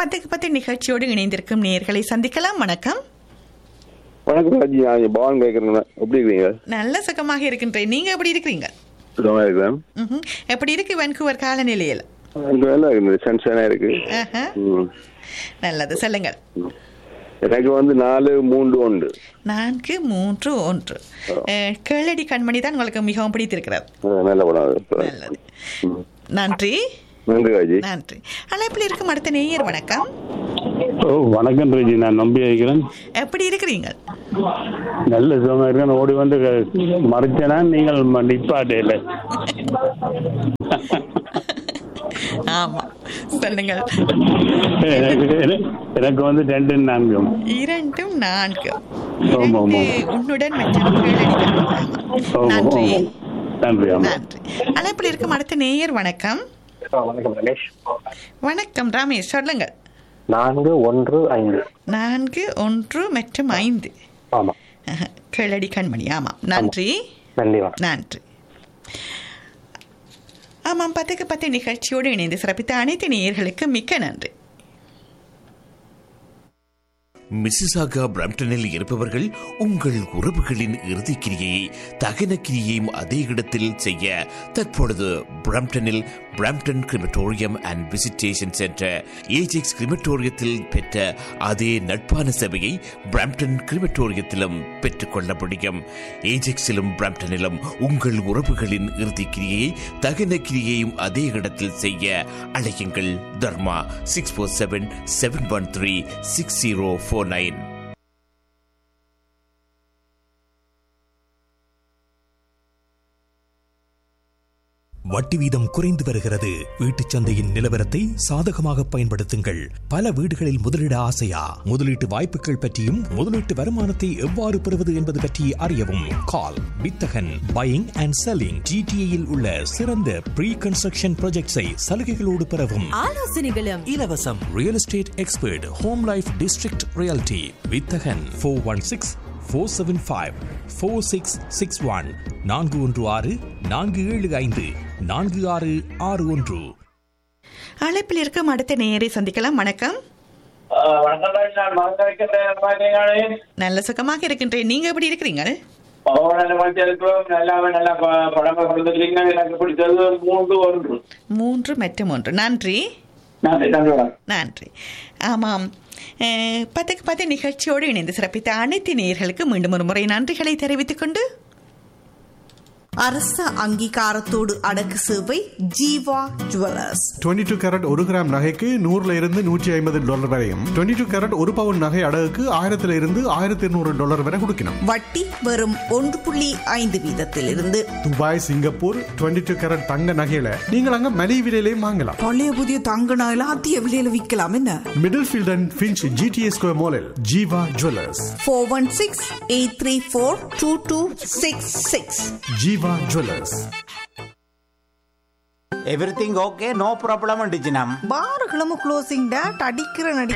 பத்துக்கு பத்து நிகழ்ச்சியோடு இணைந்திருக்கும் நேயர்களை சந்திக்கலாம் வணக்கம் வணக்கம் ராஜி நான் பவான் கேட்குறேன் எப்படி இருக்கீங்க நல்ல சுகமாக இருக்கின்றேன் நீங்க எப்படி இருக்கிறீங்க சுகமாக இருக்கிறேன் ம்ஹும். எப்படி இருக்கு வென்கூவர் காலநிலையில் இங்கே வேலை இருக்குது சன்ஷைனாக இருக்கு ஆஹா. ம். நல்லது சொல்லுங்கள் எனக்கு வந்து நாலு மூன்று ஒன்று நான்கு மூன்று ஒன்று அஹ், கேளடி கண்மணி தான் உங்களுக்கு மிகவும் பிடித்திருக்கிறது அஹ் நல்ல படம் அது நல்லது நன்றி நன்றி ராஜி நன்றி அழைப்பில் இருக்கும் அடுத்த நேயர் வணக்கம் ஓ வணக்கம் ரஜி நான் நம்பி வைக்கிறேன் எப்படி இருக்கிறீங்க நல்ல சுகமா இருக்கேன் ஓடி வந்து மறைச்சனா நீங்கள் ம- நிப்பாட்டையில ஆமா சொல்லுங்கள் எனக்கு எனக்கு- எனக்கு வந்து ரெண்டு நான்கும் இரண்டும் நான்கு ஆமா, ஆமா. இரண்டு உன்னுடன் மற்றும் கேளடி கண்மணி. ஓ, நன்றி ஓ. நன்றி ஆமா நன்றி அழைப்பில் இருக்கும் அடுத்த நேயர் வணக்கம் வணக்கம் ரமேஷ் வணக்கம் ரமேஷ் சொல்லுங்கள் நான்கு ஒன்று ஐந்து நான்கு ஒன்று மற்றும் ஐந்து ஆமா அஹ், கேளடி கண்மணி ஆமாம் நன்றி நன்றி வணக்கம் நன்றி ஆமாம் பத்துக்கு பத்து நிகழ்ச்சியோடு இணைந்து சிறப்பித்த அனைத்து நேயர்களுக்கு மிக்க நன்றி மிசிசாகா பிரம்டனில் இருப்பவர்கள் உங்கள் உறவுகளின் இறுதிக்கிரியை தகன கிரியையும் அதே இடத்தில் செய்ய தற்பொழுது பிரம்டனில் Brampton crematorium and visitation centre Ajax கிரிமட்டோரியத்தில் பெற்ற அதே நட்பான சேவையை பிரம்டன் கிரிமட்டோரியத்திலும் பெற்றுக்கொள்ள முடியும் ஏஜெக்ஸிலும் பிரம்டனிலும் உங்கள் உறவுகளின் இறுதிக்கிரியை தகன கிரியையும் அதே இடத்தில் செய்ய அழையுங்கள் Dharma six four seven seven one three six zero four nine வட்டி வீதம் குறைந்து வருகிறது வீட்டுச் சந்தையின் நிலவரத்தை சாதகமாக பயன்படுத்துங்கள் பல வீடுகளில் முதலீட ஆசையா முதலீட்டு வாய்ப்புகள் பற்றியும் முதலீட்டு வருமானத்தை எவ்வாறு பெறுவது என்பது பற்றி அறியவும் கால் வித்தகன் பையிங் அண்ட் செல்லிங் ஜிடிஏயில் உள்ள சிறந்த ப்ரீ கன்ஸ்ட்ரக்ஷன் ப்ராஜெக்ட்ஸை சலுகைகளோடு பெறவும் ஆலோசனைகளும் இலவசம் real estate expert home life district realty வித்தகன் four one six four seven five four six six one நான்கு ஒன்று ஆறு நான்கு ஏழு ஐந்து நான்கு ஆறு ஆறு ஒன்று அழைப்பில் இருக்கும் அடுத்த நேயரை சந்திக்கலாம் வணக்கம் வணக்கம் ராஜ் நான் மறந்து வைக்கிறேன் நல்ல சுகமாக இருக்கின்றேன் நீங்க எப்படி இருக்கிறீங்க நல்ல மனுஷன் இருக்கிறோம் நல்லாவே நல்லா ப- படங்கள் கொடுத்துருக்கீங்க எனக்கு பிடிச்சது மூன்று ஒன்று மூன்று மற்றும் ஒன்று நன்றி நன்றி நன்றி வணக்கம் நன்றி ஆமாம் அஹ், பத்துக்கு பத்து நிகழ்ச்சியோடு இணைந்து சிறப்பித்த அனைத்து நேயர்களுக்கு மீண்டும் ஒரு முறை நன்றிகளை தெரிவித்துக் கொண்டு அரச அங்கீகாரத்தோடு அடக்கு சேவை ஜீவா ஜுவல்லர்ஸ் 22 டூ கேரட் ஒரு கிராம் நகைக்கு நூறுல இருந்து நூற்றி ஐம்பது டாலர் வரையும் 22 டூ கேரட் ஒரு பவுன் நகை அடகுக்கு ஆயிரத்துல இருந்து ஆயிரத்தி இருநூறு டாலர் வரை கொடுக்கணும் வட்டி வெறும் ஒன்று புள்ளி ஐந்து வீதத்திலிருந்து துபாய் சிங்கப்பூர் 22 டூ கேரட் தங்க நகையில நீங்கள் அங்க மலிவு விலையிலையும் வாங்கலாம் பழைய புதிய தங்க நகையில அதிக விலையில விற்கலாம் என்ன Middlefield and Finch GTA Square மாலில் Jeeva jewellers four one six eight three four two two six six Jeeva jewellers everything okay no problem டிஜினம் பாருகளும் க்ளோசிங் டேட் அடிக்கிற நடி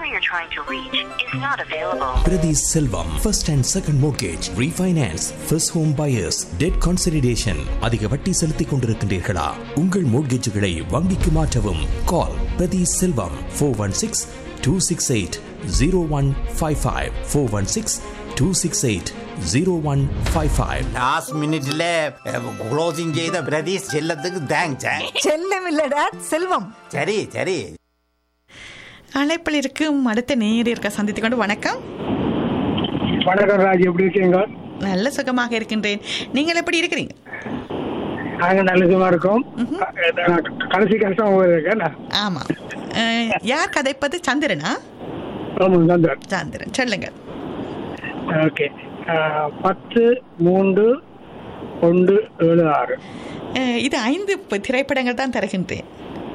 Prathi Selvam first and second mortgage refinance first home buyers debt consolidation அதிக வட்டி செலுத்திக் கொண்டிருக்கின்றீர்களா உங்கள் மோர்கேஜுகளை வங்கிக்கு மாற்றவும் call Prathi Selvam four one six two six eight zero one five five four one six two six eight zero one five five last மினிட்ல closing செய்த பிரதீஷ் செல்லத்துக்கு thanks செல்லம் இல்ல டேட் செல்வம் சரி சரி அழைப்பில் இருக்கும் அடுத்த நேயர் இருக்க சந்தித்துக் கொண்டு வணக்கம் வணக்கம் ராஜ் எப்படி இருக்கீங்க நல்ல சுகமாக இருக்கின்றேன் நீங்கள் எப்படி இருக்கிறீங்க நாங்க நல்ல சும்மா இருக்கோம் கடைசி கஷ்டம் இருக்கேன் ஆமாம் அஹ், யார் கதைப்பது சந்திரனா ஆமாம் சந்திரன் சந்திரன் சொல்லுங்கள் ஓகே பத்து மூன்று ஒன்று ஏழு ஆறு அஹ், இது ஐந்து ப- திரைப்படங்கள் தான் தருகின்றேன்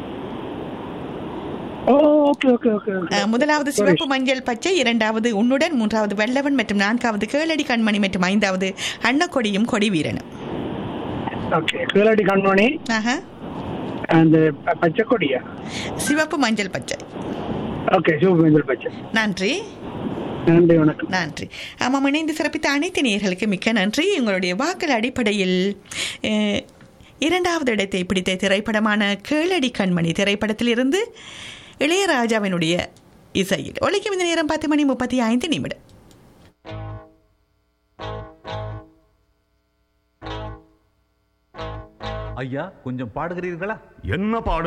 ஓ ஓகே ஓகே ஓகே அஹ், முதலாவது சிவப்பு மஞ்சள் பச்சை இரண்டாவது உன்னுடன் மூன்றாவது வெள்ளவன் மற்றும் நான்காவது கேளடி கண்மணி மற்றும் ஐந்தாவது அன்னக்கொடியும் கொடி வீரனும் ஓகே கீழடி கண்மணி ஆஹா அந்த ப- பச்சை கொடியா சிவப்பு மஞ்சள் பச்சை ஓகே சிவபேந்தர் பச்சை நன்றி நன்றி வணக்கம் நன்றி ஆமாம் இணைந்து சிறப்பித்த அனைத்து நேயர்களுக்கு மிக்க நன்றி உங்களுடைய வாக்கள் அடிப்படையில் அஹ், இரண்டாவது இடத்தை பிடித்த திரைப்படமான கேளடி கண்மணி திரைப்படத்திலிருந்து இளையராஜாவினுடைய இசையில் ஒலிக்கும் இந்த நேரம் பத்து மணி முப்பத்தி ஐந்து நிமிடம் ஐயா கொஞ்சம் பாடுகிறீர்களா என்ன பாடு